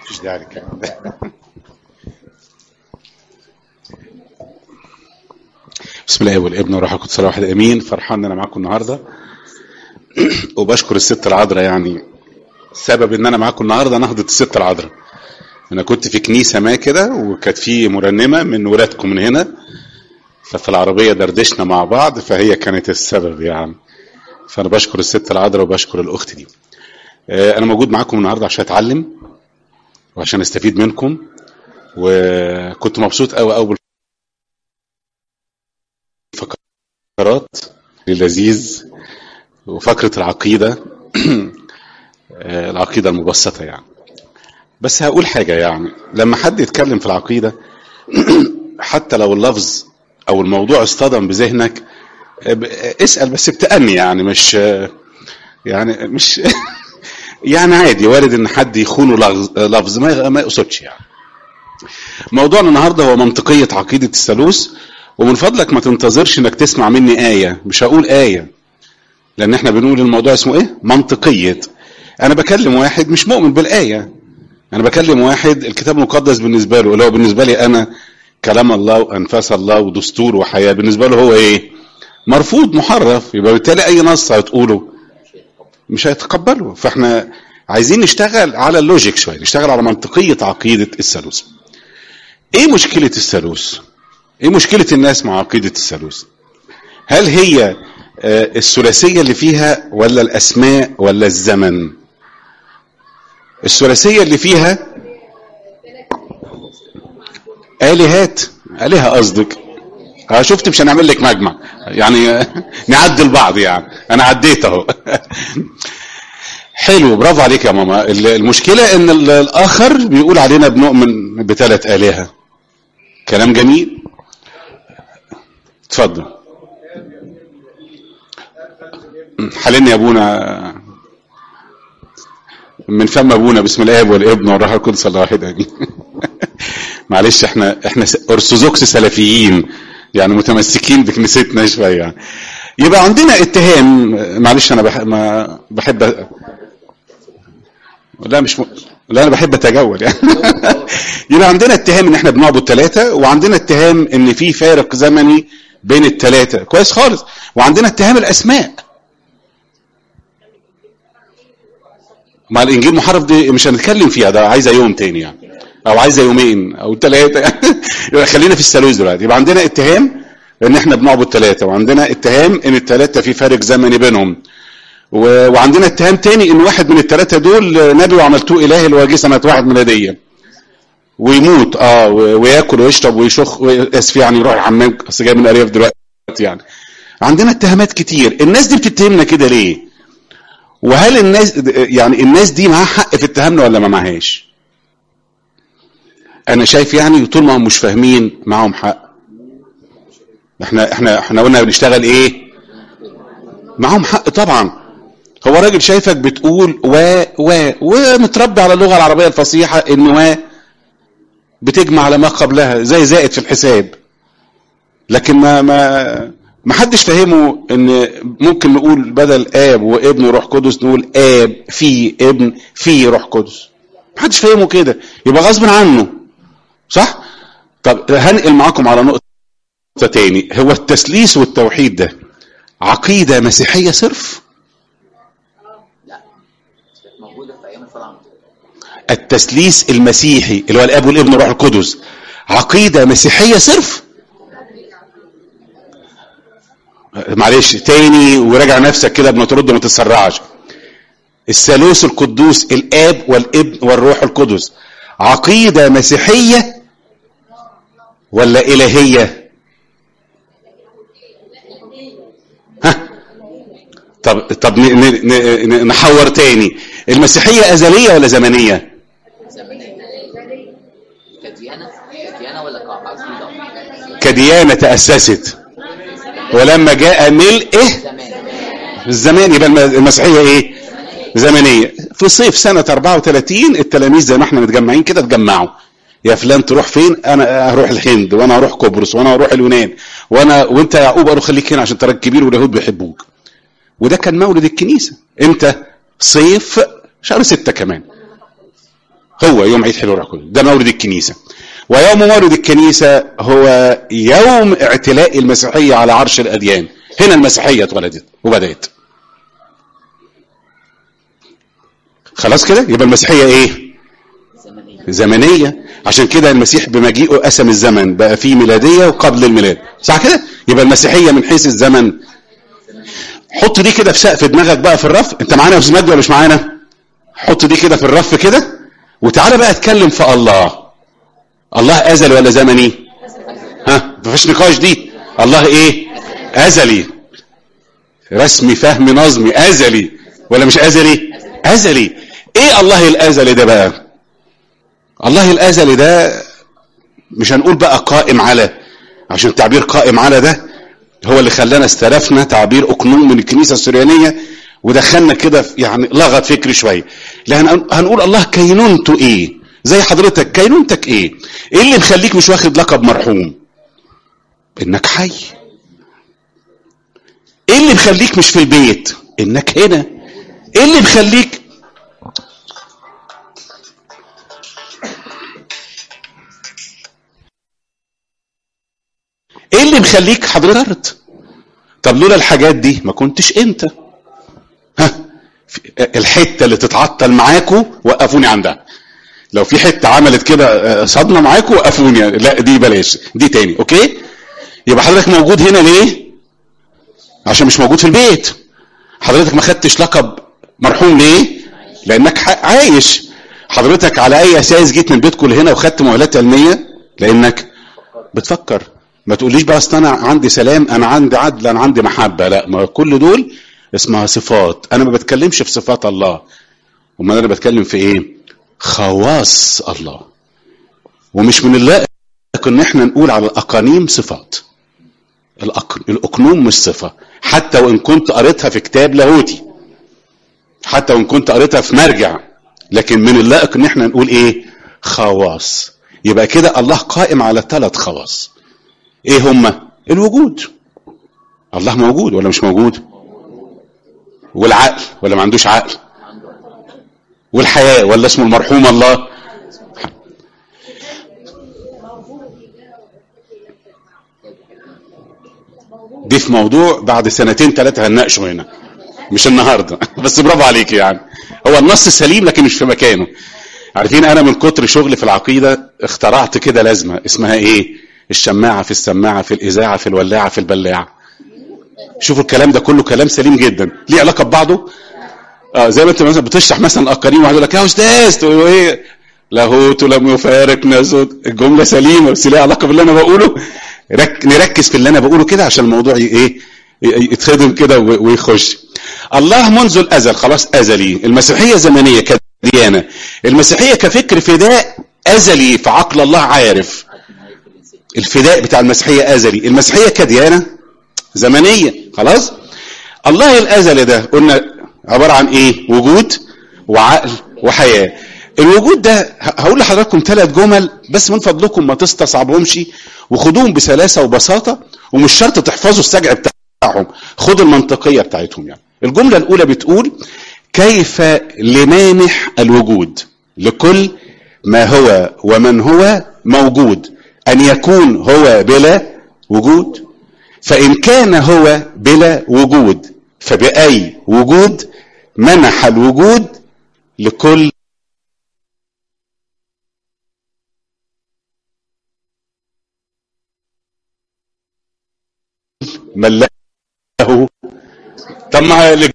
مفيش داعي للكلام ده بسم الله والابن والروح القدس واحد امين فرحان ان انا معاكم النهارده وبشكر الست العذراء يعني سبب ان انا معاكم النهارده نهضه الست العذراء انا كنت في كنيسه ما كده وكانت في مرنمه من ولادكم من هنا ففي العربيه دردشنا مع بعض فهي كانت السبب يعني فانا بشكر الست العذراء وبشكر الاخت دي آه، انا موجود معاكم النهارده عشان اتعلم وعشان استفيد منكم وكنت مبسوط قوي قوي بالفقرات اللذيذ وفقره العقيده آه، العقيده المبسطه يعني بس هقول حاجه يعني لما حد يتكلم في العقيده حتى لو اللفظ او الموضوع اصطدم بذهنك ب- اسال بس بتأني يعني مش يعني مش يعني عادي وارد ان حد يخونه لغز- لفظ ما ما يقصدش يعني موضوعنا النهارده هو منطقيه عقيده الثالوث ومن فضلك ما تنتظرش انك تسمع مني ايه مش هقول ايه لان احنا بنقول الموضوع اسمه ايه منطقيه انا بكلم واحد مش مؤمن بالايه انا بكلم واحد الكتاب المقدس بالنسبه له اللي هو بالنسبه لي انا كلام الله وانفاس الله ودستور وحياه بالنسبه له هو ايه مرفوض محرف يبقى بالتالي اي نص هتقوله مش هيتقبله فاحنا عايزين نشتغل على اللوجيك شويه نشتغل على منطقيه عقيده الثالوث ايه مشكله الثالوث ايه مشكله الناس مع عقيده الثالوث هل هي آه، الثلاثيه اللي فيها ولا الاسماء ولا الزمن الثلاثيه اللي فيها الهات الهه قصدك اه شفت مش هنعمل لك مجمع يعني آه، نعدل بعض يعني انا عديت اهو حلو برافو عليك يا ماما ال- المشكله ان ال- الاخر بيقول علينا بنؤمن بثلاث الهه كلام جميل اتفضل حللني يا ابونا من فم ابونا بسم الاب والابن والروح القدس الله واحد امين معلش احنا احنا س- ارثوذكس سلفيين يعني متمسكين بكنيستنا شويه يعني. يبقى عندنا اتهام معلش انا بح... ما بحب لا مش م... لا انا بحب اتجول يعني يبقى عندنا اتهام ان احنا بنعبد ثلاثه وعندنا اتهام ان في فارق زمني بين الثلاثه كويس خالص وعندنا اتهام الاسماء مع الانجيل محرف دي مش هنتكلم فيها ده عايزه يوم تاني يعني او عايزه يومين او ثلاثه يبقى خلينا في الثالوث دلوقتي يبقى عندنا اتهام ان احنا بنعبد ثلاثه وعندنا اتهام ان الثلاثه في فارق زمني بينهم و... وعندنا اتهام تاني ان واحد من الثلاثه دول نبي وعملتوه اله اللي هو جه سنه واحد ميلاديه ويموت اه و- وياكل ويشرب ويشخ اسف يعني يروح الحمام اصل جاي من الارياف دلوقتي يعني عندنا اتهامات كتير الناس دي بتتهمنا كده ليه وهل الناس يعني الناس دي معاها حق في اتهامنا ولا ما معهاش انا شايف يعني طول ما هم مش فاهمين معاهم حق احنا احنا احنا قلنا بنشتغل ايه معاهم حق طبعا هو راجل شايفك بتقول و و ومتربي على اللغه العربيه الفصيحه ان و بتجمع على ما قبلها زي زائد في الحساب لكن ما ما ما حدش فهمه ان ممكن نقول بدل اب وابن وروح قدس نقول اب في ابن في روح قدس ما حدش فهمه كده يبقى غصب عنه صح طب هنقل معاكم على نقطه تاني هو التثليث والتوحيد ده عقيده مسيحيه صرف موجودة في أيام الفراعنة التثليث المسيحي اللي هو الاب والابن والروح القدس عقيده مسيحيه صرف معلش تاني وراجع نفسك كده قبل ما ترد وما تتسرعش الثالوث القدوس الاب والابن والروح القدس عقيده مسيحيه ولا الهيه ها طب طب ن- ن- ن- نحور تاني المسيحيه ازليه ولا زمنيه زمنية كديانة كديانة ولا كعقيدة كديانه تاسست ولما جاء ملئه زمان الزمان يبقى الم- المسيحيه ايه زمنيه في صيف سنه 34 التلاميذ زي ما احنا متجمعين كده اتجمعوا يا فلان تروح فين انا هروح الهند وانا هروح قبرص وانا هروح اليونان وانا وانت يا يعقوب قالوا خليك هنا عشان تراك كبير واليهود بيحبوك وده كان مولد الكنيسه امتى صيف شهر ستة كمان هو يوم عيد حلول القدس ده مولد الكنيسة ويوم مولد الكنيسة هو يوم اعتلاء المسيحية على عرش الأديان هنا المسيحية اتولدت وبدأت خلاص كده يبقى المسيحية ايه زمنية زمنية عشان كده المسيح بمجيئه قسم الزمن بقى فيه ميلادية وقبل الميلاد صح كده يبقى المسيحية من حيث الزمن حط دي كده في سقف دماغك بقى في الرف انت معانا يا استاذ مجدي ولا مش معانا حط دي كده في الرف كده وتعالى بقى اتكلم في الله الله ازلي ولا زمني ها مفيش نقاش دي الله ايه ازلي رسمي فهمي نظمي ازلي ولا مش ازلي ازلي ايه الله الازلي ده بقى الله الازلي ده مش هنقول بقى قائم على عشان تعبير قائم على ده هو اللي خلانا استلفنا تعبير اقنوم من الكنيسه السريانيه ودخلنا كده في يعني لغط فكري شويه لان هنقول الله كينونته ايه زي حضرتك كينونتك ايه ايه اللي مخليك مش واخد لقب مرحوم انك حي ايه اللي مخليك مش في البيت انك هنا ايه اللي مخليك ايه اللي مخليك حضرتك طب لولا الحاجات دي ما كنتش انت ها في- الحته اللي تتعطل معاكوا وقفوني عندها لو في حته عملت كده آه، صدمه معاكوا وقفوني لا دي بلاش دي تاني اوكي يبقى حضرتك موجود هنا ليه عشان مش موجود في البيت حضرتك ما خدتش لقب مرحوم ليه لانك ح- عايش حضرتك على اي اساس جيت من بيتكم لهنا وخدت مؤهلات علميه لانك بتفكر ما تقوليش بقى اصل انا عندي سلام انا عندي عدل انا عندي محبه لا ما كل دول اسمها صفات انا ما بتكلمش في صفات الله امال انا بتكلم في ايه خواص الله ومش من اللائق ان احنا نقول على الاقانيم صفات الأق... الاقنوم مش صفه حتى وان كنت قريتها في كتاب لاهوتي حتى وان كنت قريتها في مرجع لكن من اللائق ان احنا نقول ايه خواص يبقى كده الله قائم على ثلاث خواص ايه هما الوجود الله موجود ولا مش موجود والعقل ولا ما عندوش عقل والحياة ولا اسمه المرحوم الله دي في موضوع بعد سنتين ثلاثة هنناقشه هنا مش النهاردة بس برافو عليك يعني هو النص سليم لكن مش في مكانه عارفين انا من كتر شغلي في العقيدة اخترعت كده لازمة اسمها ايه الشماعة في السماعة في الإذاعة في الولاعة في البلاعة شوفوا الكلام ده كله كلام سليم جدا ليه علاقة ببعضه اه زي ما انت مثلا بتشرح مثلا الاقارين واحد يقول لك يا استاذ تقول له ايه لاهوت لم يفارق ناسوت الجمله سليمه بس ليها علاقه باللي انا بقوله رك... نركز في اللي انا بقوله كده عشان الموضوع ي... ايه ي- يتخدم كده و... ويخش الله منذ الازل خلاص ازلي المسيحيه زمنيه كديانه المسيحيه كفكر فداء ازلي في عقل الله عارف الفداء بتاع المسيحيه ازلي المسيحيه كديانه زمنيه خلاص الله الازلي ده قلنا عباره عن ايه وجود وعقل وحياه الوجود ده ه- هقول لحضراتكم ثلاث جمل بس من فضلكم ما تستصعبهمش وخدوهم بسلاسه وبساطه ومش شرط تحفظوا السجع بتاعهم خدوا المنطقيه بتاعتهم يعني الجمله الاولى بتقول كيف لمانح الوجود لكل ما هو ومن هو موجود ان يكون هو بلا وجود فإن كان هو بلا وجود فبأي وجود منح الوجود لكل من له طب ما الجملة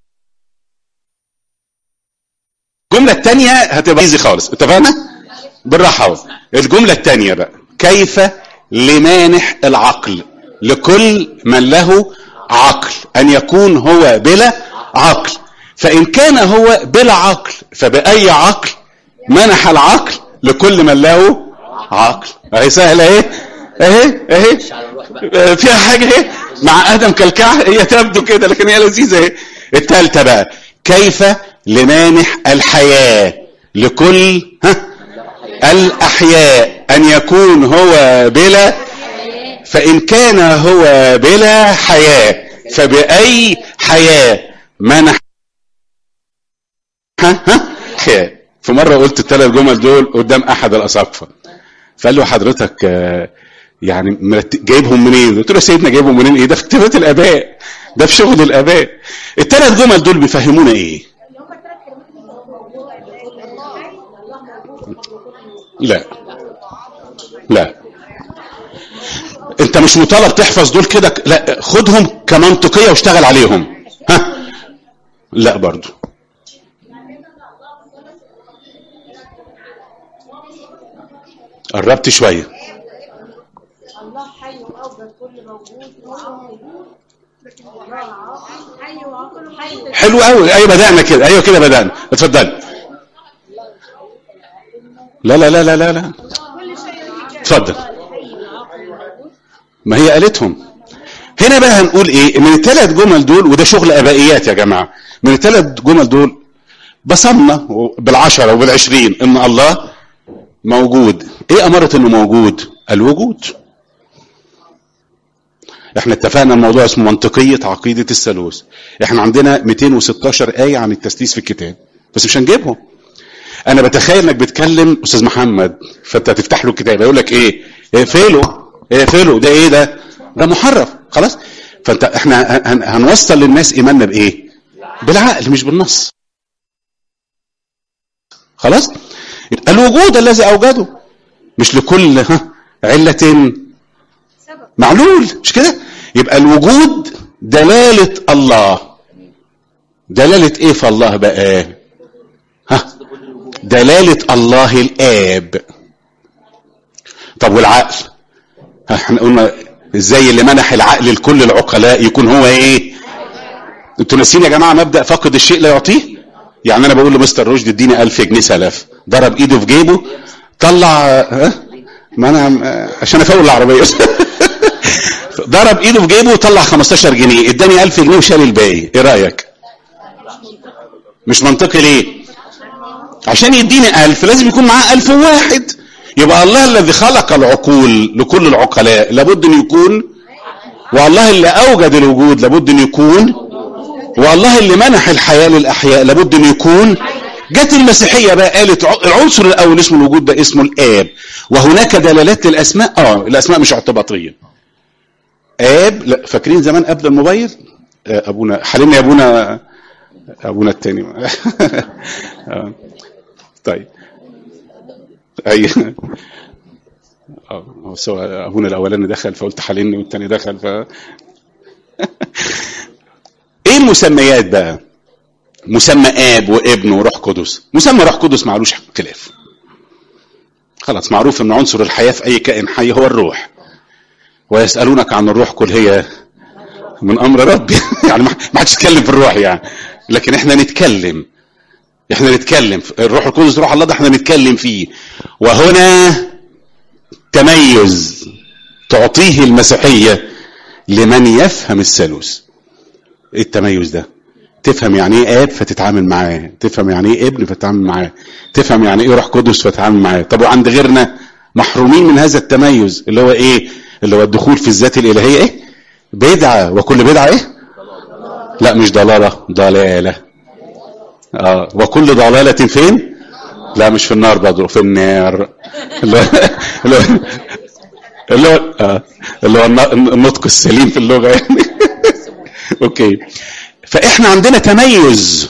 الثانية هتبقى ايزي خالص اتفقنا؟ بالراحة اهو الجملة الثانية بقى كيف لمانح العقل لكل من له عقل أن يكون هو بلا عقل فإن كان هو بلا عقل فبأي عقل منح العقل لكل من له عقل اهي سهلة اهي اهي اهي مش على الروح بقى فيها حاجة اهي مع ادم كالكعب هي تبدو كده لكن هي لذيذة اهي التالتة بقى كيف لمانح الحياة لكل ها الأحياء أن يكون هو بلا فإن كان هو بلا حياة فبأي حياة منح ها ها حياة في مره قلت الثلاث جمل دول قدام احد الاساقفه فقال له حضرتك آه، يعني مرت- جايبهم منين؟ قلت له يا سيدنا جايبهم منين ايه؟ ده في كتابات الاباء ده في شغل الاباء الثلاث جمل دول بيفهمونا ايه؟ لا لا انت مش مطالب تحفظ دول كده لا خدهم كمنطقيه واشتغل عليهم ها لا برضو قربت شويه الله حي وأوجد كل موجود هو موجود لكن الله عاقل حي وعاقل حي حلو قوي ايوه بدانا كده ايوه كده بدانا اتفضل لا لا لا لا لا لا كل شيء له اتفضل حي وعاقل موجود ما هي قالتهم هنا بقى هنقول ايه من الثلاث جمل دول وده شغل ابائيات يا جماعه من الثلاث جمل دول بصمنا بالعشره وبالعشرين ان الله موجود ايه اماره انه موجود الوجود احنا اتفقنا الموضوع اسمه منطقيه عقيده الثالوث احنا عندنا 216 ايه عن التثليث في الكتاب بس مش هنجيبهم انا بتخيل انك بتكلم استاذ محمد فانت هتفتح له الكتاب يقول لك ايه اقفله اقفله ده ايه ده ده محرف خلاص فانت احنا هن- هنوصل للناس ايماننا بايه بالعقل مش بالنص خلاص الوجود الذي اوجده مش لكل ها علة سبب معلول مش كده يبقى الوجود دلالة الله دلالة ايه في الله بقى ها دلالة الله الآب طب والعقل ها، احنا قلنا ازاي اللي منح العقل لكل العقلاء يكون هو ايه انتوا ناسيين يا جماعه مبدا فقد الشيء لا يعطيه يعني انا بقول لمستر رشدي اديني 1000 جنيه سلف ضرب ايده في جيبه طلع ها ما انا عشان افول العربيه ضرب ايده في جيبه وطلع 15 جنيه اداني 1000 جنيه وشال الباقي ايه رايك مش منطقي ليه عشان يديني ألف لازم يكون معاه ألف واحد يبقى الله الذي خلق العقول لكل العقلاء لابد أن يكون والله اللي أوجد الوجود لابد أن يكون والله اللي منح الحياة للأحياء لابد أن يكون جت المسيحية بقى قالت ع- العنصر الأول اسمه الوجود ده اسمه الآب وهناك دلالات للأسماء اه الأسماء مش اعتباطية آب لا فاكرين زمان قبل الموبايل آه، أبونا حلمنا يا أبونا أبونا التاني آه. طيب اي اه هو سواء ابونا الاولاني دخل فقلت حللني والتاني دخل ف ايه المسميات بقى مسمى اب وابن وروح قدس مسمى روح قدس معلوش خلاف خلاص معروف ان عنصر الحياه في اي كائن حي هو الروح ويسالونك عن الروح قل هي من امر ربي يعني ما ما حدش يتكلم في الروح يعني لكن احنا نتكلم احنا نتكلم الروح القدس روح الله ده احنا نتكلم فيه وهنا تميز تعطيه المسيحية لمن يفهم الثالوث ايه التميز ده تفهم يعني ايه اب فتتعامل معاه تفهم يعني ايه ابن فتتعامل معاه تفهم يعني ايه روح قدس فتتعامل معاه طب وعند غيرنا محرومين من هذا التميز اللي هو ايه اللي هو الدخول في الذات الالهيه ايه بدعه وكل بدعه ايه لا مش ضلاله ضلاله اه وكل ضلالة فين؟ لا مش في النار برضه في النار اللي هو اللي هو اللي هو, آه اللي هو الن- النطق السليم في اللغة يعني اوكي فاحنا عندنا تميز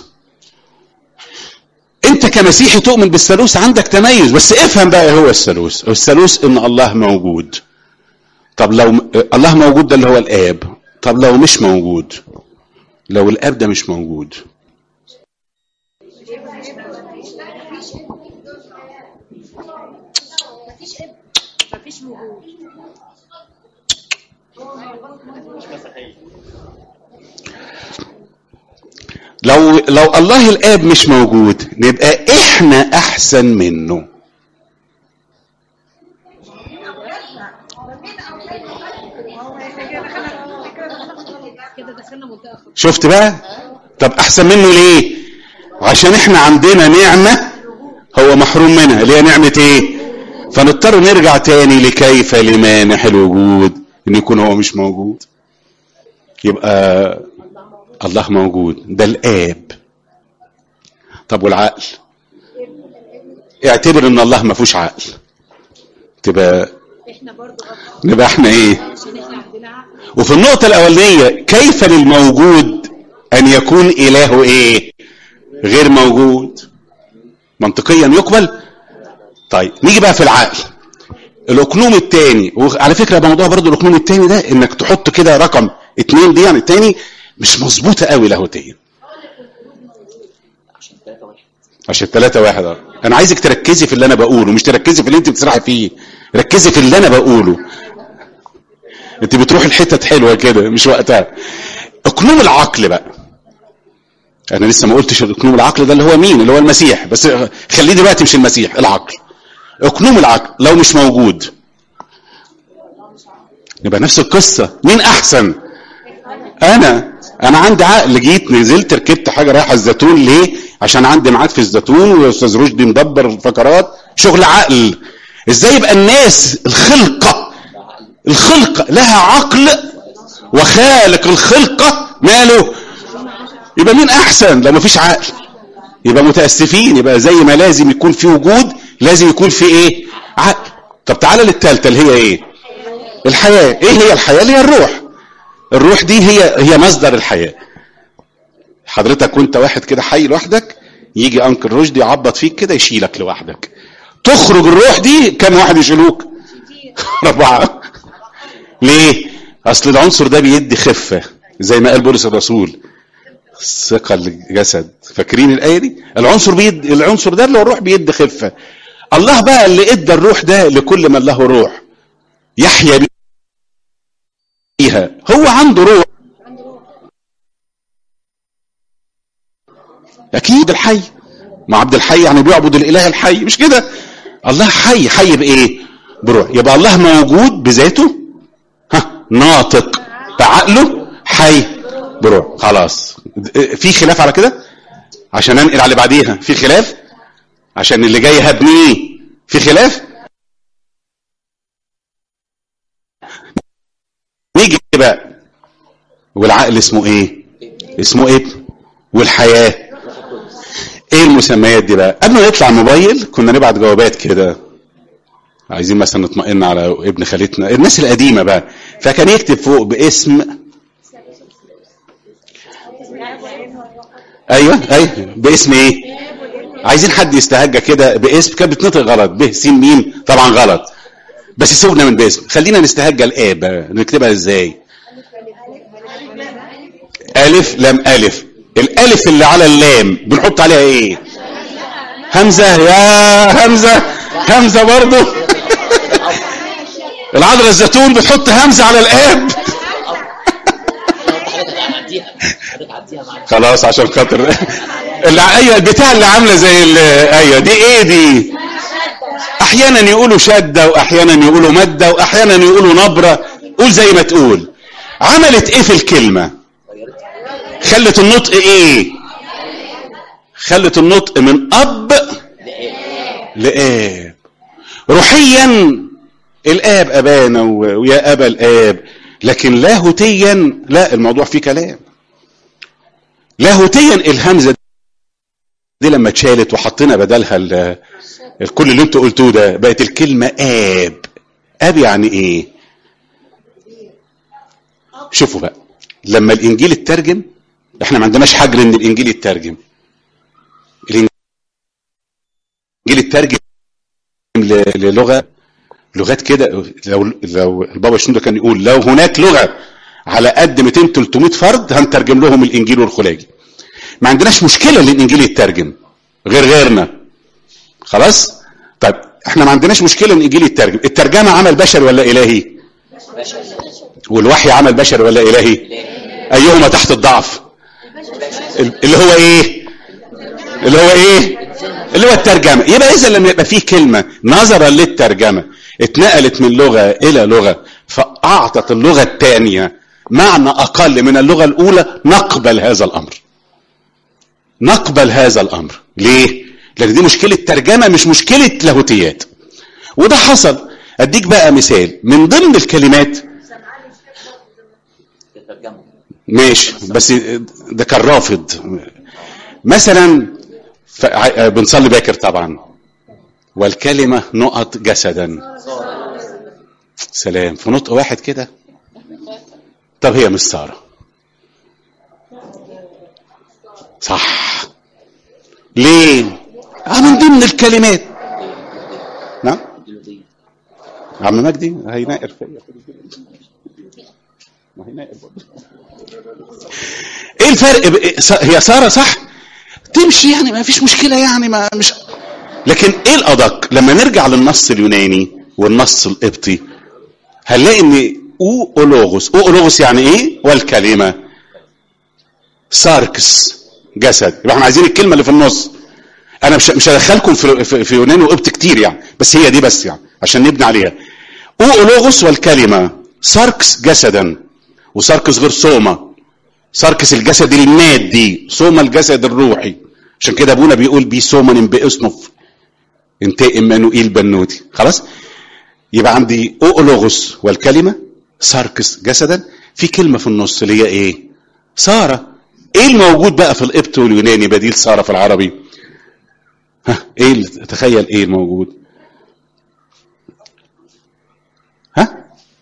انت كمسيحي تؤمن بالثالوث عندك تميز بس افهم بقى إيه هو الثالوث الثالوث ان الله موجود طب لو م- الله موجود ده اللي هو الاب طب لو مش موجود لو الاب ده مش موجود مفيش وجود لو لو الله الاب مش موجود نبقى احنا احسن منه كده دخلنا منطقه خطر شفت بقى طب احسن منه ليه عشان احنا عندنا نعمه هو محروم منها اللي هي نعمه ايه فنضطر نرجع تاني لكيف لمانح الوجود ان يكون هو مش موجود يبقى الله موجود ده الاب طب والعقل اعتبر ان الله ما فيهوش عقل تبقى احنا برضو غلط نبقى احنا ايه عشان احنا عندنا عقل وفي النقطة الأولانية كيف للموجود أن يكون إله إيه؟ غير موجود منطقيا يقبل؟ طيب نيجي بقى في العقل الأقنوم الثاني وعلى فكرة موضوع برضو الأقنوم الثاني ده إنك تحط كده رقم اتنين دي يعني الثاني مش مظبوطة قوي لاهوتيا عشان ثلاثة واحد عشان ثلاثة واحد اه أنا عايزك تركزي في اللي أنا بقوله مش تركزي في اللي أنت بتسرحي فيه ركزي في اللي أنا بقوله أنت بتروحي الحتت حلوة كده مش وقتها اقنوم العقل بقى أنا لسه ما قلتش اقنوم العقل ده اللي هو مين اللي هو المسيح بس خليه دلوقتي مش المسيح العقل اقنوم العقل لو مش موجود يبقى نفس القصة مين أحسن انا انا عندي عقل جيت نزلت ركبت حاجه رايحه الزيتون ليه عشان عندي ميعاد في الزيتون واستاذ رشدي مدبر فقرات شغل عقل ازاي يبقى الناس الخلقه الخلقه لها عقل وخالق الخلقه ماله يبقى مين احسن لو مفيش عقل يبقى متاسفين يبقى زي ما لازم يكون في وجود لازم يكون في ايه عقل طب تعالى للثالثه اللي هي ايه الحياه ايه هي الحياه اللي هي الروح الروح دي هي هي مصدر الحياه حضرتك وانت واحد كده حي لوحدك يجي انكل رشدي يعبط فيك كده يشيلك لوحدك تخرج الروح دي كم واحد يشيلوك اربعه ليه اصل العنصر ده بيدي خفه زي ما قال بولس الرسول ثقه الجسد فاكرين الايه دي العنصر بيد العنصر ده اللي هو الروح بيدي خفه الله بقى اللي ادى الروح ده لكل من له روح يحيا بيها هو عنده روح اكيد الحي ما عبد الحي يعني بيعبد الاله الحي مش كده الله حي حي بايه بروح يبقى الله موجود بذاته ها ناطق بعقله حي بروح خلاص في خلاف على كده عشان انقل على اللي بعديها في خلاف عشان اللي جاي هبنيه في خلاف نيجي بقى والعقل اسمه ايه اسمه ابن والحياه ايه المسميات دي بقى قبل ما يطلع الموبايل كنا نبعت جوابات كده عايزين مثلا نطمئن على ابن خالتنا الناس القديمه بقى فكان يكتب فوق باسم ايوه ايوه باسم ايه عايزين حد يستهجى كده باسم كانت بتنطق غلط به سين ميم طبعا غلط بس سيبنا من باسم خلينا نستهجى الاب نكتبها ازاي الف لام الف الالف اللي على اللام بنحط عليها ايه همزه يا همزه همزه برضه العذراء الزيتون بتحط همزه على الاب حضرتك عديها حضرتك عديها معاك خلاص عشان خاطر اللي ايوه البتاع اللي عامله زي ال- ايوه دي ايه دي احيانا يقولوا شده واحيانا يقولوا مده واحيانا يقولوا نبره قول زي ما تقول عملت ايه في الكلمه خلت النطق ايه خلت النطق من اب لاب روحيا الاب ابانا و- ويا ابا الاب لكن لاهوتيا لا الموضوع فيه كلام لاهوتيا الهمزه دي لما اتشالت وحطينا بدلها ال- الكل اللي انتوا قلتوه ده بقت الكلمه اب اب يعني ايه شوفوا بقى لما الانجيل اترجم احنا ما عندناش حجر ان الانجيل يترجم الانجيل اترجم ل- للغه لغات كده لو لو البابا شنودة كان يقول لو هناك لغه على قد 200 300 فرد هنترجم لهم الانجيل والخلاجي ما عندناش مشكله ان الانجيل يترجم غير غيرنا خلاص طيب احنا ما عندناش مشكله ان الانجيل يترجم الترجمه عمل بشري ولا الهي والوحي عمل بشري ولا الهي ايهما تحت الضعف اللي هو ايه اللي هو ايه اللي هو الترجمه يبقى اذا لما يبقى فيه كلمه نظرا للترجمه اتنقلت من لغه الى لغه فاعطت اللغه الثانيه معنى اقل من اللغه الاولى نقبل هذا الامر نقبل هذا الامر ليه لان دي مشكله ترجمه مش مشكله لاهوتيات وده حصل اديك بقى مثال من ضمن الكلمات تترجمه ماشي بس ده كان رافض مثلا ف... ع- بنصلي باكر طبعا والكلمة نقط جسدا سلام في نطق واحد كده طب هي مش سارة صح ليه آه من ضمن الكلمات نعم عم مجدي هيناقر فيا ما هيناقر برضه ايه الفرق ب... هي ساره صح تمشي يعني ما فيش مشكله يعني ما مش لكن ايه الادق لما نرجع للنص اليوناني والنص القبطي هنلاقي ان او اولوغوس او اولوغوس يعني ايه والكلمه ساركس جسد يبقى احنا عايزين الكلمه اللي في النص انا مش مش هدخلكم في في, في يوناني وقبط كتير يعني بس هي دي بس يعني عشان نبني عليها او اولوغوس والكلمه ساركس جسدا وساركس غير سوما ساركس الجسد المادي سوما الجسد الروحي عشان كده ابونا بيقول بي سومن باسمف انتهى امانوئيل بنوتي خلاص يبقى عندي اولوغوس والكلمه ساركس جسدا في كلمه في النص اللي هي ايه ساره ايه الموجود بقى في القبط واليوناني بديل ساره في العربي ها ايه اللي- تخيل ايه الموجود ها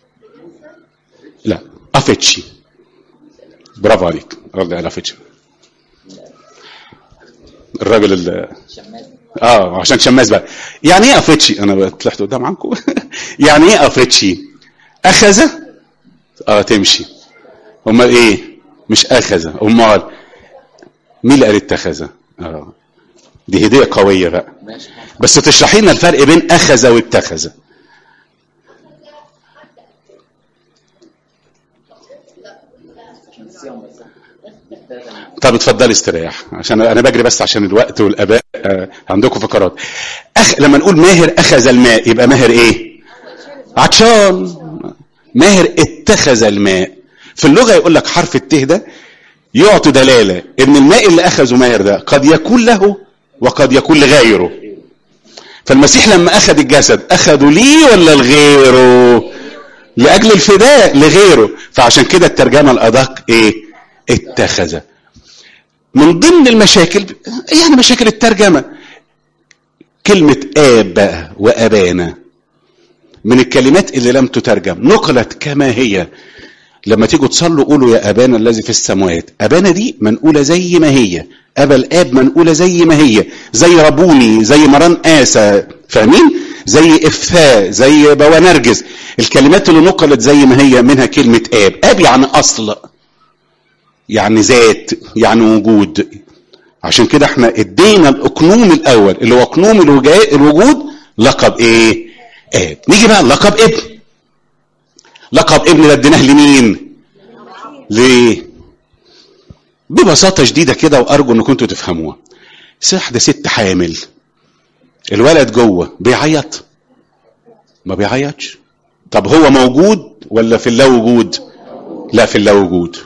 لا افيتشي برافو عليك رد على افيتشي الراجل اللي شمال اه عشان شماس بقى يعني ايه افريتشي انا طلعت قدام عنكم يعني ايه افريتشي اخذ اه تمشي امال ايه مش اخذ امال مين اللي قال اتخذ اه دي هديه قويه بقى ماشي بس تشرحي لنا الفرق بين اخذ واتخذ نسيهم بس طب اتفضلي استريح عشان انا بجري بس عشان الوقت والاباء آه، عندكم فقرات أخ... لما نقول ماهر اخذ الماء يبقى ماهر ايه عطشان ماهر اتخذ الماء في اللغه يقول لك حرف الت ده يعطي دلاله ان الماء اللي اخذه ماهر ده قد يكون له وقد يكون لغيره فالمسيح لما اخذ الجسد اخذه ليه ولا لغيره لاجل الفداء لغيره فعشان كده الترجمه الادق ايه اتخذ من ضمن المشاكل يعني مشاكل الترجمه كلمه اب بقى وابانا من الكلمات اللي لم تترجم نقلت كما هي لما تيجوا تصلوا قولوا يا ابانا الذي في السماوات ابانا دي منقوله زي ما هي ابا الاب منقوله زي ما هي زي ربوني زي مران اسا فاهمين زي افثاء زي بوانرجس الكلمات اللي نقلت زي ما هي منها كلمه اب اب يعني اصل يعني ذات يعني وجود عشان كده احنا ادينا الاقنوم الاول اللي هو اقنوم الوجا- الوجود لقب ايه اب نيجي بقى لقب ابن لقب ابن ده اديناه لمين ليه ببساطه شديده كده وارجو ان كنتوا تفهموها واحده ست حامل الولد جوه بيعيط ما بيعيطش طب هو موجود ولا في اللا وجود لا في اللا وجود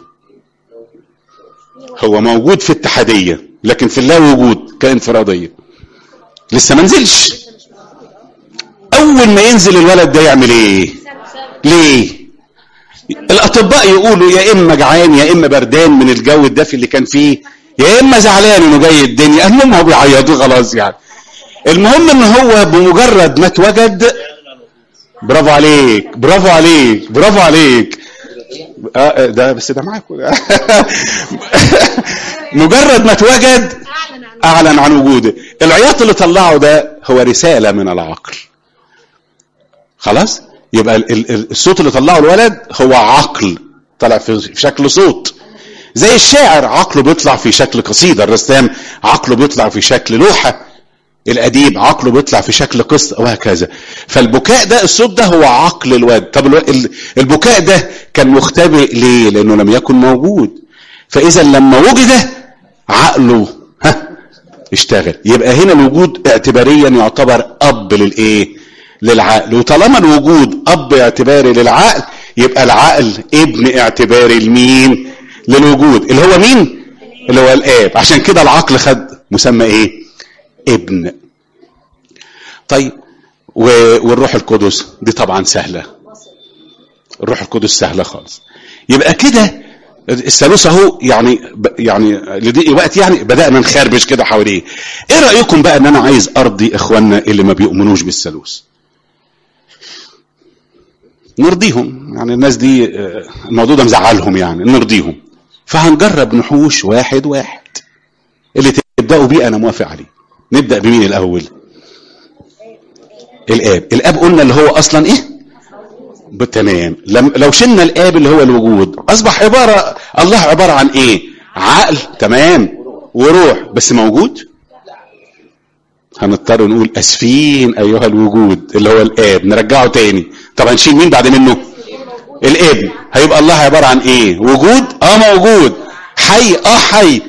هو موجود في اتحاديه لكن في اللا وجود كانفراديه لسه ما نزلش اول ما ينزل الولد ده يعمل ايه ليه الاطباء يقولوا يا اما جعان يا اما بردان من الجو الدافي اللي كان فيه يا اما زعلان انه جاي الدنيا المهم هو بيعيطوا خلاص يعني المهم ان هو بمجرد ما اتوجد برافو عليك برافو عليك برافو عليك اه ده بس ده معاكم مجرد ما اتوجد اعلن عن اعلن عن وجوده العياط اللي طلعه ده هو رساله من العقل خلاص يبقى ال- ال- ال- الصوت اللي طلعه الولد هو عقل طلع في في شكل صوت زي الشاعر عقله بيطلع في شكل قصيده الرسام عقله بيطلع في شكل لوحه الاديب عقله بيطلع في شكل قصه وهكذا فالبكاء ده الصوت ده هو عقل الواد طب الو- ال- البكاء ده كان مختبئ ليه لانه لم يكن موجود فاذا لما وجد عقله ها اشتغل يبقى هنا الوجود اعتباريا يعتبر اب للايه للعقل وطالما الوجود اب اعتباري للعقل يبقى العقل ابن اعتباري لمين للوجود اللي هو مين اللي هو الاب عشان كده العقل خد مسمى ايه ابن طيب و- والروح القدس دي طبعا سهله الروح القدس سهله خالص يبقى كده الثالوث اهو يعني ب- يعني لضيق وقت يعني بدانا نخربش كده حواليه ايه رايكم بقى ان انا عايز ارضي اخواننا اللي ما بيؤمنوش بالثالوث نرضيهم يعني الناس دي آه، الموضوع ده مزعلهم يعني نرضيهم فهنجرب نحوش واحد واحد اللي تبداوا بيه انا موافق عليه نبدا بمين الاول الاب الاب قلنا اللي هو اصلا ايه تمام لم لو شلنا الاب اللي هو الوجود اصبح عباره الله عباره عن ايه عقل تمام وروح بس موجود هنضطر نقول اسفين ايها الوجود اللي هو الاب نرجعه تاني طب هنشيل مين بعد منه الابن هيبقى الله عباره عن ايه وجود اه موجود حي اه حي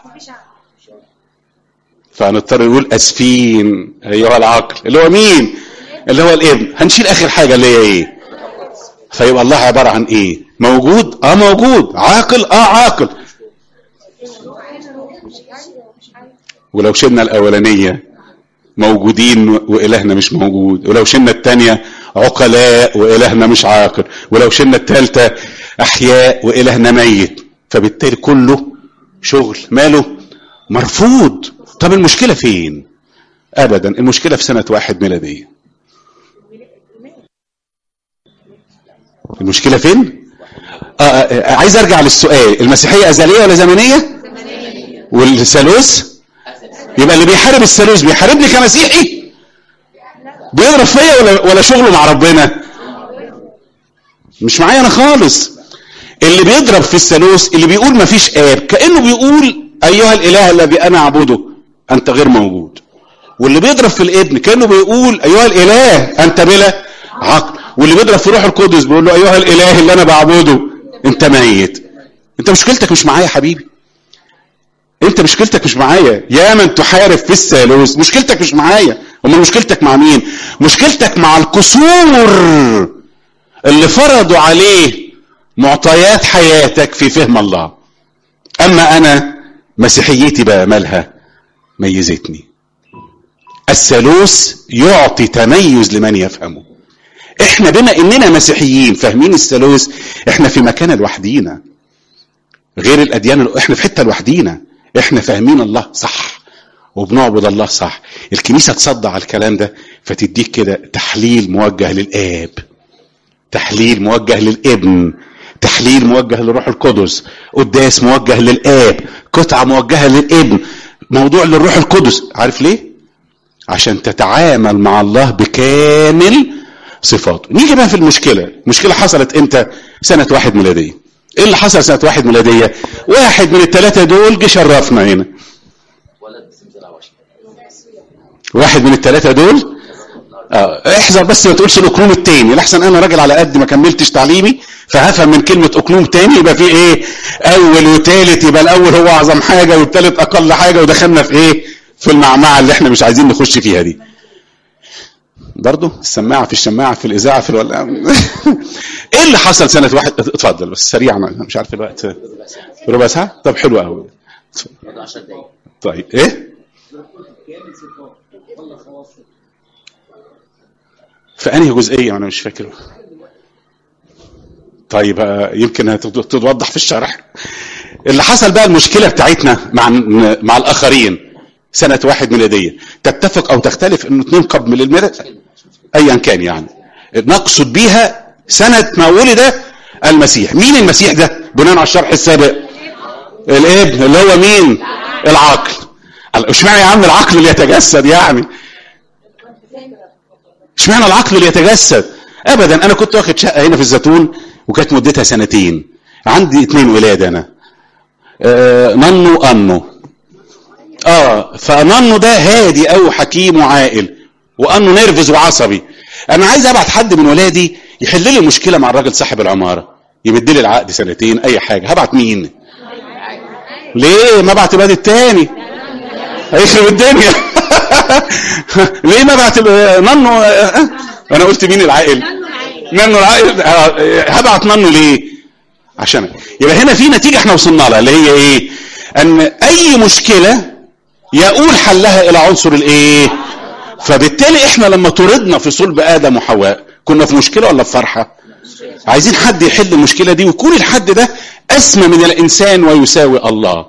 فهنضطر نقول اسفين ايها العقل اللي هو مين اللي هو الابن هنشيل اخر حاجه اللي هي ايه فيبقى الله عباره عن ايه موجود اه موجود عاقل اه عاقل ولو شلنا الاولانيه موجودين والهنا مش موجود ولو شلنا الثانيه عقلاء والهنا مش عاقل ولو شلنا الثالثه احياء والهنا ميت فبالتالي كله شغل ماله مرفوض طب المشكله فين ابدا المشكله في سنه واحد ميلاديه المشكله فين آه آه عايز ارجع للسؤال المسيحيه ازليه ولا زمنيه والثالوث يبقى اللي بيحارب الثالوث بيحاربني كمسيحي بيضرب فيا ولا ولا شغله مع ربنا مش معايا انا خالص اللي بيضرب في الثالوث اللي بيقول ما فيش اب كانه بيقول ايها الاله الذي انا اعبده انت غير موجود واللي بيضرب في الابن كانه بيقول ايها الاله انت بلا عقل واللي بيضرب في روح القدس بيقول له ايها الاله اللي انا بعبده انت ميت انت مشكلتك مش معايا يا حبيبي انت مشكلتك مش معايا يا من تحارب في الثالوث مشكلتك مش معايا امال مشكلتك مع مين مشكلتك مع القصور اللي فرضوا عليه معطيات حياتك في فهم الله اما انا مسيحيتي بقى مالها ميزتني الثالوث يعطي تميز لمن يفهمه احنا بما اننا مسيحيين فاهمين الثالوث احنا في مكان لوحدينا غير الاديان احنا في حته لوحدينا احنا فاهمين الله صح وبنعبد الله صح الكنيسه تصدع على الكلام ده فتديك كده تحليل موجه للاب تحليل موجه للابن تحليل موجه للروح القدس قداس موجه للاب قطعه موجهه للابن موضوع للروح القدس عارف ليه عشان تتعامل مع الله بكامل صفاته نيجي بقى في المشكله المشكله حصلت امتى سنه واحد ميلاديه ايه اللي حصل سنه واحد ميلاديه واحد من الثلاثه دول جه شرفنا هنا ولد باسم زرع وشي واحد من الثلاثه دول اه احذر بس ما تقولش الاقلوم التاني لحسن انا راجل على قد ما كملتش تعليمي فهفهم من كلمه اقلوم تاني يبقى في ايه اول وتالت يبقى الاول هو اعظم حاجه والتالت اقل حاجه ودخلنا في ايه في المعمعه اللي احنا مش عايزين نخش فيها دي برضه السماعه في الشماعه في الاذاعه في الولا ايه اللي حصل سنه واحد اتفضل بس سريعا أنا مش عارف الوقت ربع ساعه طب حلو قوي 10 دقايق طيب ايه في انهي جزئيه انا مش فاكر طيب آه، يمكن هتت- تتوضح في الشرح اللي حصل بقى المشكله بتاعتنا مع مع الاخرين سنه واحد ميلاديه تتفق او تختلف انه اتنين قبل من الميلاد ايا كان يعني نقصد بيها سنه ما ولد المسيح مين المسيح ده بناء على الشرح السابق الابن اللي هو مين العقل قال اشمعنى يا عم العقل اللي يتجسد يعني اشمعنى العقل اللي يتجسد ابدا انا كنت واخد شقه هنا في الزيتون وكانت مدتها سنتين عندي اتنين ولاد انا آه ننو وانو اه فننو ده هادي او حكيم وعاقل وانو نرفز وعصبي انا عايز ابعت حد من ولادي يحل لي المشكله مع الراجل صاحب العماره يمد لي العقد سنتين اي حاجه هبعت مين ليه ما بعت الواد التاني هيخرب الدنيا ليه ما بعت ننو آه، انا قلت مين العاقل ننو العاقل آه، هبعت ننو ليه عشان يبقى هنا في نتيجه احنا وصلنا لها اللي هي ايه ان اي مشكله يقول حلها الى عنصر الايه فبالتالي احنا لما طردنا في صلب ادم وحواء كنا في مشكله ولا في فرحه عايزين حد يحل المشكله دي ويكون الحد ده اسمى من الانسان ويساوي الله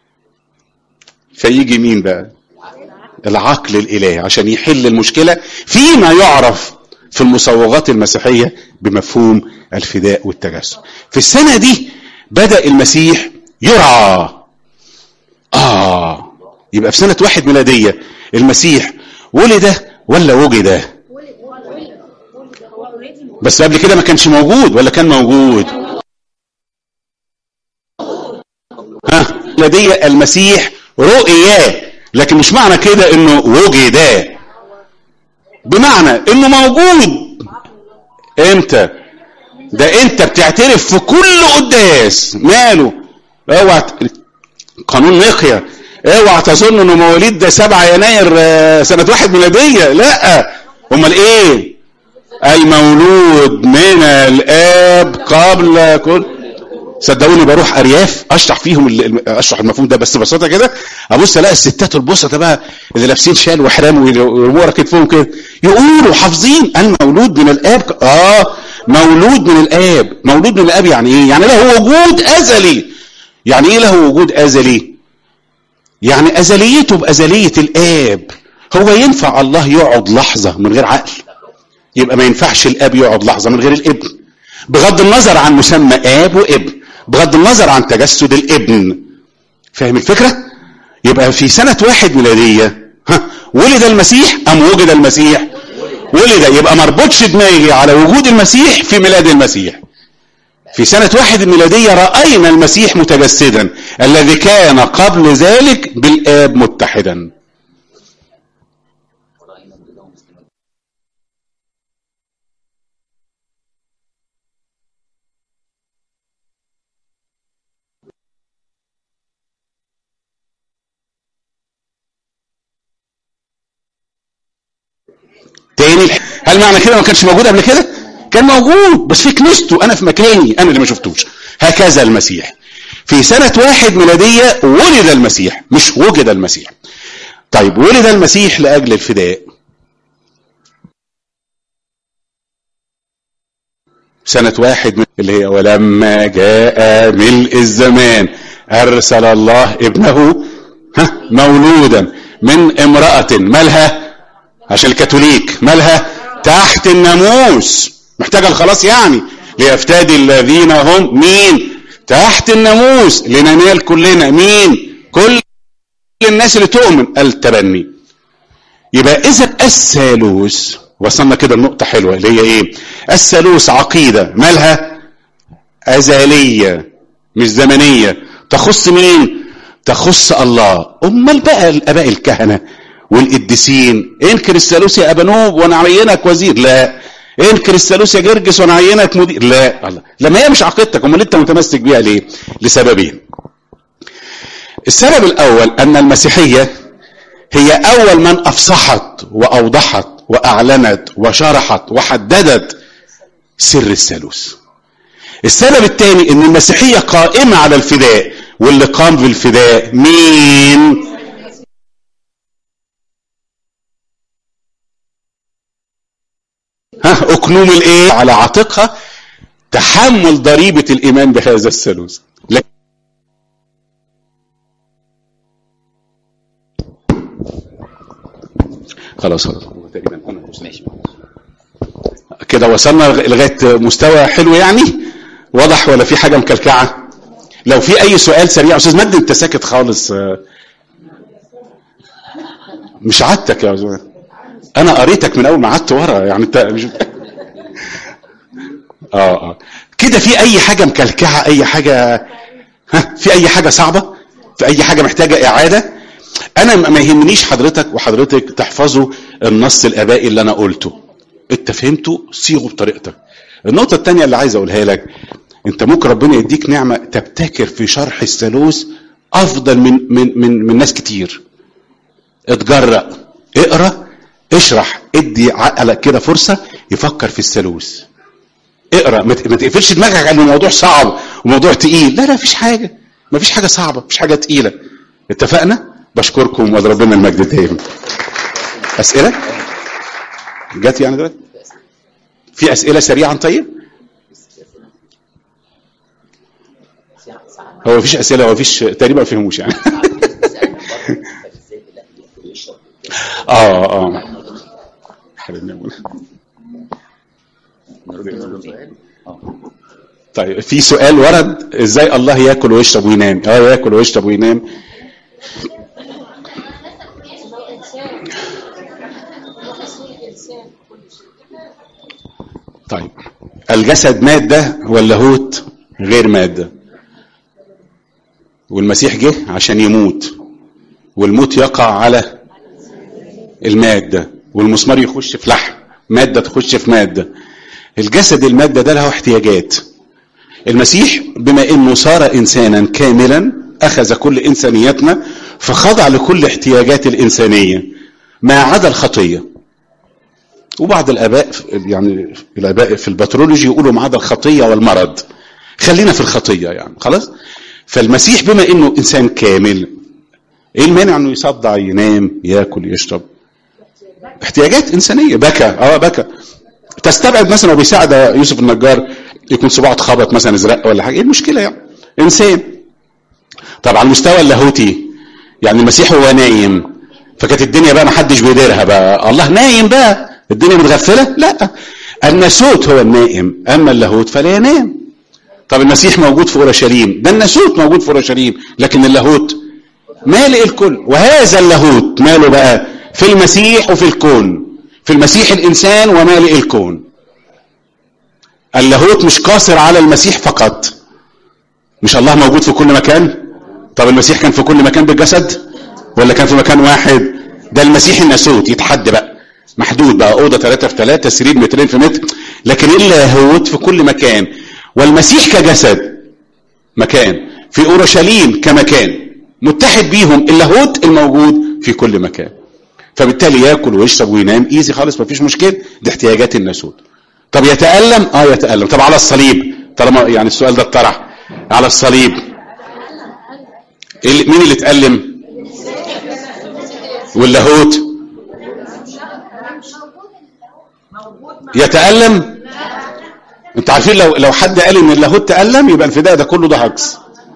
فيجي مين بقى العقل الالهي عشان يحل المشكله فيما يعرف في المصوغات المسيحيه بمفهوم الفداء والتجسد في السنه دي بدا المسيح يرعى اه يبقى في سنه واحد ميلاديه المسيح ولد ولا وجد بس قبل كده ما كانش موجود ولا كان موجود ها لدي المسيح رؤيا لكن مش معنى كده انه وجد بمعنى انه موجود امتى ده انت بتعترف في كل قداس ماله اوعى ت- قانون نقيا اوعى تظن انه مواليد ده 7 يناير آه، سنه واحد ميلاديه لا امال ايه المولود من الاب قبل كل صدقوني بروح ارياف اشرح فيهم ال- ال- اشرح المفهوم ده بس ببساطه كده ابص الاقي الستات البسطه بقى اللي لابسين شال وحرام ويرموا ورا كتفهم كده يقولوا حافظين المولود من الاب اه مولود من الاب مولود من الاب يعني ايه يعني له وجود ازلي يعني ايه له وجود ازلي يعني ازليته بازليه الاب هو ينفع الله يقعد لحظه من غير عقل يبقى ما ينفعش الاب يقعد لحظه من غير الابن بغض النظر عن مسمى اب وابن بغض النظر عن تجسد الابن فاهم الفكره يبقى في سنه واحد ميلاديه ها ولد المسيح ام وجد المسيح ولد يبقى ما اربطش دماغي على وجود المسيح في ميلاد المسيح في سنة واحد الميلادية رأينا المسيح متجسدا الذي كان قبل ذلك بالآب متحدا ورأينا وجوده مسلما تاني هل معنى كده ما كانش موجود قبل كده كان موجود بس في كنيسته انا في مكاني انا اللي ما شفتوش هكذا المسيح في سنة واحد ميلادية ولد المسيح مش وجد المسيح طيب ولد المسيح لأجل الفداء سنة واحد من اللي هي ولما جاء ملء الزمان أرسل الله ابنه ها مولودا من امرأة مالها عشان الكاثوليك مالها تحت الناموس محتاجة الخلاص يعني ليفتدي الذين هم مين تحت الناموس لننال كلنا مين كل الناس اللي تؤمن التبني يبقى اذا الثالوث وصلنا كده لنقطة حلوة اللي هي ايه الثالوث عقيدة مالها ازلية مش زمنية تخص مين تخص الله امال بقى الاباء الكهنة والقديسين انكر الثالوث يا ابنوب وانا اعينك وزير لا انكر الثالوث يا جرجس وانا اعينك مدير لا الله لما هي مش عقيدتك امال انت متمسك بيها ليه لسببين السبب الاول ان المسيحيه هي اول من افصحت واوضحت واعلنت وشرحت وحددت سر الثالوث السبب الثاني ان المسيحيه قائمه على الفداء واللي قام بالفداء مين ها اكنوم الايه على عاتقها تحمل ضريبه الايمان بهذا الثالوث لكن خلاص خلاص هو تقريبا انا ماشي كده وصلنا لغايه مستوى حلو يعني واضح ولا في حاجه مكلكعه لو في اي سؤال سريع استاذ مجدي انت ساكت خالص آه. مش عادتك يا استاذ انا قريتك من اول ما قعدت ورا يعني انت مش اه اه كده في اي حاجه مكلكعه اي حاجه ها في اي حاجه صعبه في اي حاجه محتاجه اعاده انا ما يهمنيش حضرتك وحضرتك تحفظوا النص الابائي اللي انا قلته انت فهمته صيغه بطريقتك النقطه الثانيه اللي عايز اقولها لك انت ممكن ربنا يديك نعمه تبتكر في شرح الثالوث افضل من من من, من ناس كتير اتجرأ اقرا اشرح ادي عقلك كده فرصه يفكر في الثالوث اقرا ما ت- ما تقفلش دماغك على انه موضوع صعب وموضوع تقيل لا لا مفيش حاجه مفيش حاجه صعبه مفيش حاجه تقيله اتفقنا بشكركم ولربنا المجد دايما اسئله جت يعني دلوقتي في اسئله سريعا طيب يعني هو مفيش اسئله هو مفيش تقريبا ما فهموش يعني سألنا مرة ازاي الاكل ياكل ويشرب اه اه حبيبنا أبونا. سؤال اه طيب في سؤال ورد ازاي الله ياكل ويشرب وينام اه ياكل ويشرب وينام هو إنسان هو أصيل إنسان كل شيء طيب الجسد مادة واللاهوت غير مادة والمسيح جه عشان يموت والموت يقع على المادة والمسمار يخش في لحم مادة تخش في مادة الجسد المادة ده له احتياجات المسيح بما انه صار انسانا كاملا اخذ كل انسانيتنا فخضع لكل احتياجات الانسانية ما عدا الخطيه وبعض الاباء يعني الاباء في البترولوجي يقولوا ما عدا الخطيه والمرض خلينا في الخطيه يعني خلاص فالمسيح بما انه انسان كامل ايه المانع انه يصدع ينام ياكل يشرب احتياجات انسانيه بكى اه بكى تستبعد مثلا وبيساعد يوسف النجار يكون صباعه اتخبط مثلا ازرق ولا حاجه ايه المشكله يعني انسان طب على المستوى اللاهوتي يعني المسيح هو نايم فكانت الدنيا بقى ما حدش بيديرها بقى الله نايم بقى الدنيا متغفله لا الناسوت هو النائم اما اللاهوت فلا ينام طب المسيح موجود في اورشليم ده الناسوت موجود في اورشليم لكن اللاهوت مالئ الكل وهذا اللاهوت ماله بقى في المسيح وفي الكون في المسيح الانسان ومالئ الكون اللاهوت مش قاصر على المسيح فقط مش الله موجود في كل مكان طب المسيح كان في كل مكان بالجسد ولا كان في مكان واحد ده المسيح الناسوت يتحدى بقى محدود بقى اوضه 3 في 3 سرير مترين في متر لكن اللاهوت في كل مكان والمسيح كجسد مكان في اورشليم كمكان متحد بيهم اللاهوت الموجود في كل مكان فبالتالي ياكل ويشرب وينام ايزي خالص مفيش مشكله دي احتياجات الناسوت طب يتالم اه يتالم طب على الصليب طالما يعني السؤال ده اتطرح على الصليب إيه- مين اللي اتالم واللاهوت يتألم انتوا عارفين لو لو حد قال ان اللاهوت تألم يبقى الفداء ده كله ده هجص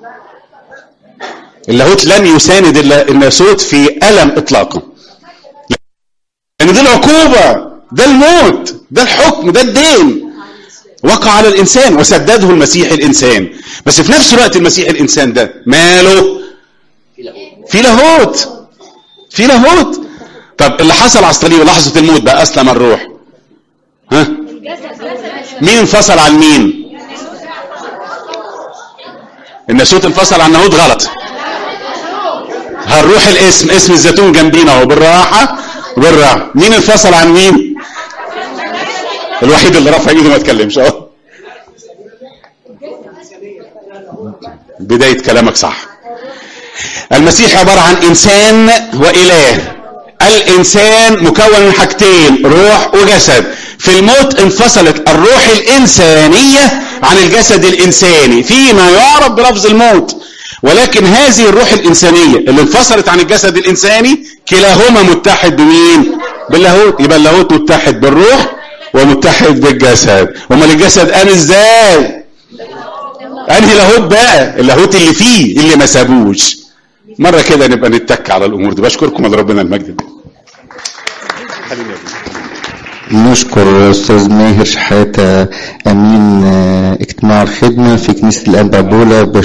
اللاهوت لن يساند الل- الناسوت في ألم إطلاقا لأن دي العقوبة ده الموت ده الحكم ده الدين وقع على الإنسان وسدده المسيح الإنسان بس في نفس الوقت المسيح الإنسان ده ماله في لاهوت في لاهوت في لاهوت طب اللي حصل على الصليب لحظة الموت بقى أسلم الروح ها مين انفصل عن مين الناسوت انفصل عن النهوت غلط هنروح الاسم اسم الزيتون جنبينا اهو بالراحة بالراحة مين انفصل عن مين الوحيد اللي رفع ايده ما اتكلمش اهو بداية كلامك صح المسيح عبارة عن إنسان وإله الإنسان مكون من حاجتين روح وجسد في الموت انفصلت الروح الإنسانية عن الجسد الإنساني فيما يعرف بلفظ الموت ولكن هذه الروح الإنسانية اللي انفصلت عن الجسد الإنساني كلاهما متحد بمين باللاهوت يبقى اللاهوت متحد بالروح ومتحد بالجسد امال الجسد قام ازاي انهي لاهوت بقى اللاهوت اللي فيه اللي ما سابوش مره كده نبقى نتك على الامور دي بشكركم على ربنا المجد ده نشكر أستاذ ماهر شحاتة أمين آه، اجتماع الخدمة في كنيسة الأنبا بولا